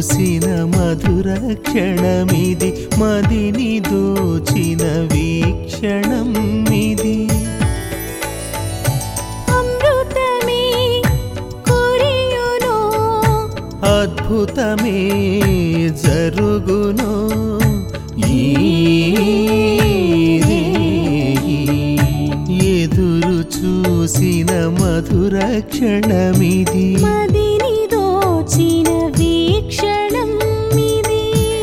చూసిన మధుర క్షణమిది మదిని దోచిన వీక్షణం ఇది అమృతమే కురియును అద్భుతమే జరుగును ఈ రేయి. ఎదురు చూసిన మధుర క్షణమిది మదిని దోచిన వీక్షణం ఇది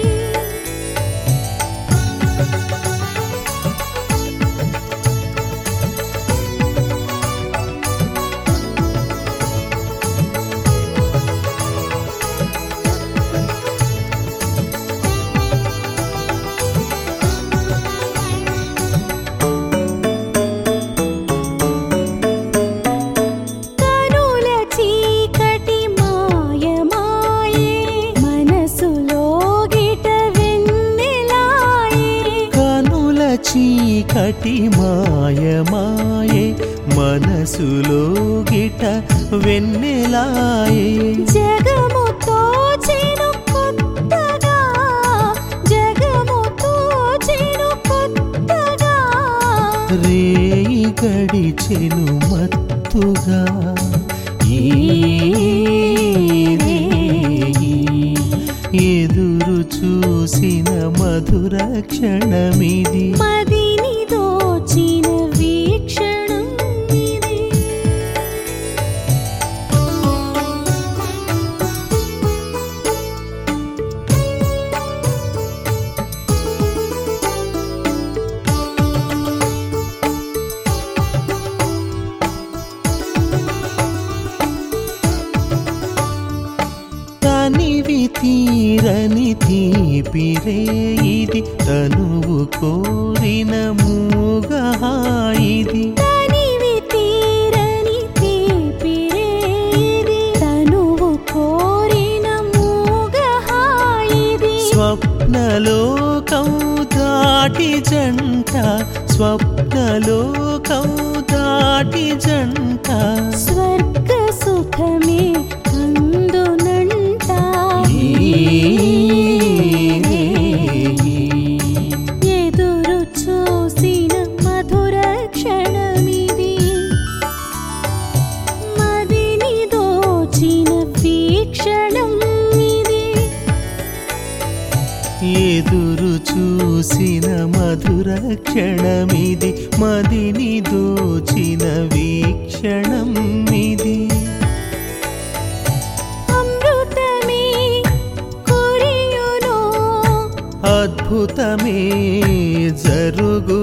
కనుల చీకటి మాయమాయే మనసులో గిట వెన్నెలాయే కనుల చీకటి మాయమాయే మనసులో గిట వెన్నెలాయే జగము తోచెను కొత్తగా జగము తోచెను కొత్తగా రేయి గడిచెను మత్తుగా ఈ రేయి. ఎదురు చూసిన మధుర క్షణమిది మదిని దోచిన వీక్షణం ఇది తనివి తీరని తీపిరే ఇది తనువు కోరిన మూగహాయిది తనివి తీరని తీపిరేది తనువు కోరిన మూగహాయిది స్వప్నలోకం దాటి జంట స్వప్నలోకం దాటి జంట స్వర్గ సుఖమే అందునంట ఈ రేయి. ఎదురు చూసిన మధుర క్షణమిది మదిని దోచిన వీక్షణం ఇది ఎదురు చూసిన మధుర క్షణమిది మదిని దోచిన వీక్షణం ఇది అమృతమే కురియును అద్భుతమే జరుగు